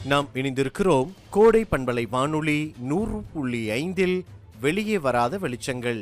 நாம் இணைந்திருக்கிறோம் கோடை பண்பலை வானொலி நூறு புள்ளி ஐந்தில் வெளியே வராத வெளிச்சங்கள்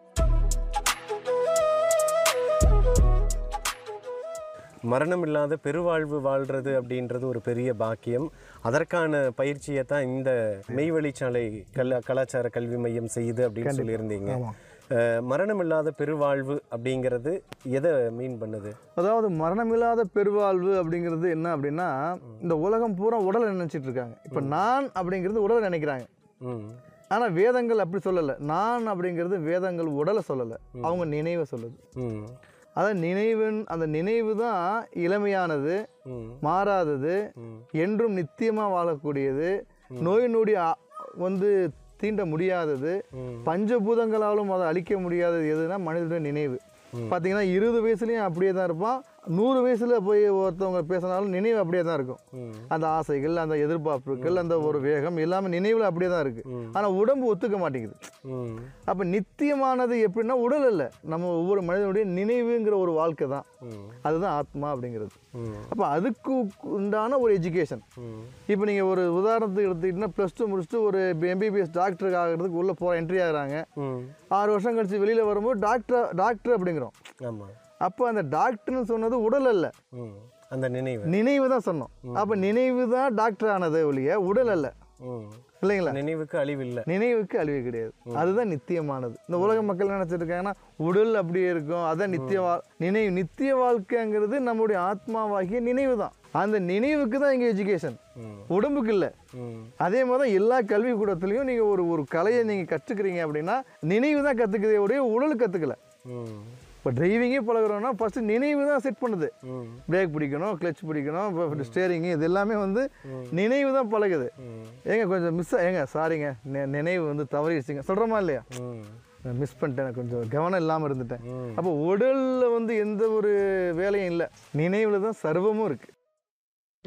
மரணம் இல்லாத பெருவாழ்வு வாழ்றது அப்படின்றது ஒரு பெரிய பாக்கியம் அதற்கான பயிற்சியை தான் இந்த மெய்வழிச்சாலை கல கலாச்சார கல்வி மையம் செய்யுது அப்படின்னு சொல்லியிருந்தீங்க அஹ், மரணம் இல்லாத பெருவாழ்வு அப்படிங்கிறது எதை மீன் பண்ணுது அதாவது மரணமில்லாத பெருவாழ்வு அப்படிங்கிறது என்ன அப்படின்னா இந்த உலகம் பூரா உடலை நினைச்சிட்டு இருக்காங்க இப்போ நான் அப்படிங்கிறது உடலை நினைக்கிறாங்க ம் ஆனால் வேதங்கள் அப்படி சொல்லலை நான் அப்படிங்கிறது வேதங்கள் உடலை சொல்லலை அவங்க நினைவை சொல்லுது ம் அதான் நினைவின் அந்த நினைவு தான் இளமையானது ம் மாறாதது என்றும் நித்தியமாக வாழக்கூடியது நோய் நொடி அ- வந்து தீண்ட முடியாதது பஞ்சபூதங்களாலும் அதை அழிக்க முடியாதது எதுனா மனிதனுடைய நினைவு பார்த்தீங்கன்னா இருபது வயசுலேயும் அப்படியே தான் இருப்பான் நூறு வயசுல போய் ஒருத்தவங்க பேசினாலும் நினைவு அப்படியே தான் இருக்கும் அந்த ஆசைகள் அந்த எதிர்பார்ப்புகள் அந்த ஒரு வேகம் எல்லாமே நினைவில் அப்படியே தான் இருக்கு ஆனால் உடம்பு ஒத்துக்க மாட்டேங்குது ம் அப்போ நித்தியமானது எப்படின்னா உடல் இல்லை நம்ம ஒவ்வொரு மனிதனுடைய நினைவுங்கிற ஒரு வாழ்க்கை தான் அதுதான் ஆத்மா அப்படிங்கிறது ம். அப்போ அதுக்கு உண்டான ஒரு எஜுகேஷன் இப்போ நீங்கள் ஒரு உதாரணத்துக்கு எடுத்துக்கிட்டிங்கன்னா ப்ளஸ் டூ முடிச்சுட்டு ஒரு எம்பிபிஎஸ் டாக்டருக்கு ஆகிறதுக்கு உள்ளே போகிற என்ட்ரி ஆகுறாங்க ம் ஆறு வருஷம் கழிச்சு வெளியில் வரும்போது டாக்டர் டாக்டர் அப்படிங்கிறோம் ஆமாம் அப்போ அந்த டாக்டர்னு சொன்னது உடல் அல்ல ம் அந்த நினைவு நினைவு தான் சொன்னோம் அப்போ நினைவு தான் டாக்டர் ஆனது ஒழிய உடல் அல்ல ம் இல்லைங்களா நினைவுக்கு அழிவில்லை நினைவுக்கு அழிவு கிடையாது அதுதான் நித்தியமானது இந்த உலக மக்கள் என்ன நினைச்சிட்டு இருக்காங்கன்னா உடல் அப்படியே இருக்கும் அதான் நித்திய வா நினைவு நித்திய வாழ்க்கைங்கிறது நம்முடைய ஆத்மாவாகிய நினைவு தான் அந்த நினைவுக்கு தான் இங்கே எஜுகேஷன் உடம்புக்கு இல்லை ம் அதே மாதிரி தான் எல்லா கல்விக்கூடத்துலையும் நீங்கள் ஒரு ஒரு கலையை நீங்கள் கற்றுக்குறீங்க அப்படின்னா நினைவு தான் கற்றுக்குதே உடைய உடல் கற்றுக்கல ம் இப்போ டிரைவிங்கே பழகுறோம்னா ஃபஸ்ட்டு நினைவு தான் செட் பண்ணுது ம் பிரேக் பிடிக்கணும் கிளச் பிடிக்கணும் இப்போ ஸ்டேரிங்கு இது எல்லாமே வந்து நினைவு தான் பழகுது ஏங்க கொஞ்சம் மிஸ் ஏங்க சாரிங்க நி- நினைவு வந்து தவறிடுச்சுங்க சொல்கிறோமா இல்லையா ம் நான் மிஸ் பண்ணிட்டேன் கொஞ்சம் கவனம் இல்லாமல் இருந்துட்டேன் அப்போ உடலில் வந்து எந்த ஒரு வேலையும் இல்லை நினைவில் தான் சர்வமும் இருக்குது